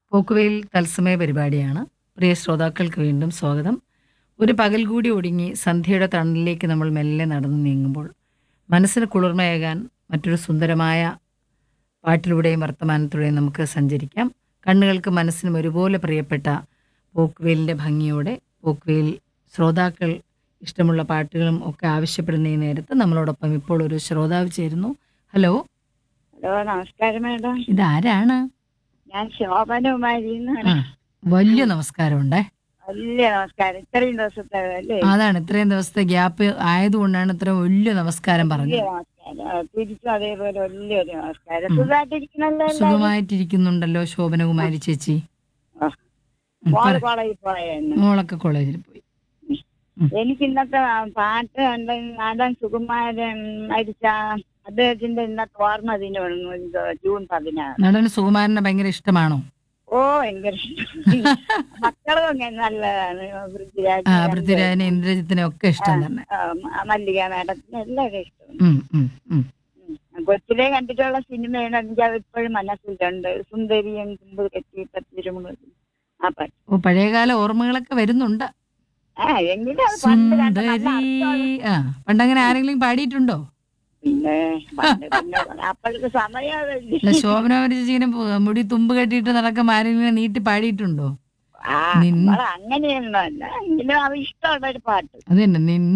പോക്കുവെയിൽ തത്സമയ പരിപാടിയാണ് പ്രിയ ശ്രോതാക്കൾക്ക് വീണ്ടും സ്വാഗതം ഒരു പകൽ കൂടി ഒടുങ്ങി സന്ധ്യയുടെ തണലിലേക്ക് നമ്മൾ മെല്ലെ നടന്നു നീങ്ങുമ്പോൾ മനസ്സിന് കുളിർമയേകാൻ മറ്റൊരു സുന്ദരമായ പാട്ടിലൂടെയും വർത്തമാനത്തിലൂടെയും നമുക്ക് സഞ്ചരിക്കാം കണ്ണുകൾക്ക് മനസ്സിനും ഒരുപോലെ പ്രിയപ്പെട്ട പോക്കുവെയിലിൻ്റെ ഭംഗിയോടെ പോക്കുവെയിൽ ശ്രോതാക്കൾ ഇഷ്ടമുള്ള പാട്ടുകളും ഒക്കെ ആവശ്യപ്പെടുന്ന ഈ നേരത്ത് നമ്മളോടൊപ്പം ഇപ്പോൾ ഒരു ശ്രോതാവ് ചേരുന്നു ഹലോ ഹലോ നമസ്കാരം മേഡം ഇതാരാണ് ഞാൻ ശോഭനകുമാരി ആ വലിയ നമസ്കാരമുണ്ടേ വലിയ നമസ്കാരം ഇത്രയും ദിവസത്തെ അല്ലേ അതാണ് ഇത്രയും ദിവസത്തെ ഗ്യാപ്പ് ആയതുകൊണ്ടാണ് ഇത്ര വലിയ നമസ്കാരം വലിയ പറഞ്ഞത് നമസ്കാരം ആ, തിരിച്ചും അതേപോലെ വലിയൊരു നമസ്കാരം സുഖമായിട്ടിരിക്കണല്ലോ എല്ലാവരും? സുഖമായിട്ടിരിക്കുന്നുണ്ടല്ലോ ശോഭനകുമാരി ചേച്ചി ആ. ഉം, മോള് പറ. കോളേജിൽ പോയെന്ന് മോളൊക്കെ കോളേജിൽ പോയി എനിക്ക് ഇന്നത്തെ ആ പാട്ട് കണ്ട നാടൻ സുകുമാരൻ മരിച്ച അദ്ദേഹത്തിന്റെ ഇന്നത്തെ ഓർമ്മ ദിനമാണ് ഇത് ജൂൺ പതിനാറ് നടന് സുകുമാരനെ ഭയങ്കര ഇഷ്ടമാണോ ഓ ഭയങ്കര ഇഷ്ടം. മക്കളും അങ്ങനെ നല്ലതാണ് പൃഥ്വിരാജ് ആ പൃഥ്വിരാജിനെ ഇന്ദ്രജിത്തിനെ ഒക്കെ ഇഷ്ടം തന്നെ ആ, മ- മല്ലിക മാഡത്തിന് എല്ലാവരും ഇഷ്ടമാണ് ഉം, ഉം, ഉം. ഉം. കൊച്ചിലെ കണ്ടിട്ടുള്ള സിനിമയാണ് എനിക്ക് അത് ഇപ്പോഴും മനസ്സിലുണ്ട് സുന്ദരിയും തുമ്പ് കെട്ടി പത്തിരുമുളക് ആ പാട്ട് ഓ പഴയകാല ഓർമ്മകളൊക്കെ വരുന്നുണ്ട് ആ എങ്കിലും അത് പണ്ട് കണ്ട നല്ല സുന്ദരി അർത്ഥമുള്ള- ആ പണ്ടങ്ങനെ ആരെങ്കിലും പാടിയിട്ടുണ്ടോ പിന്നെ പണ്ട് പിന്നെ അപ്പോഴത്തെ സമയമല്ലേ അല്ല ശോഭനകുമാരി ചേച്ചി ഇങ്ങനെ പു- മുടി തുമ്പ് കെട്ടിയിട്ട് നടക്കുമ്പോൾ ആരെങ്കിലും നീട്ടി പാടിയിട്ടുണ്ടോ ആ നിൻ- നമ്മള് അങ്ങനെയൊന്നും അല്ല എങ്കിലും അത് ഇഷ്ടമുള്ള ഒരു പാട്ട് അത് തന്നെ നിൻ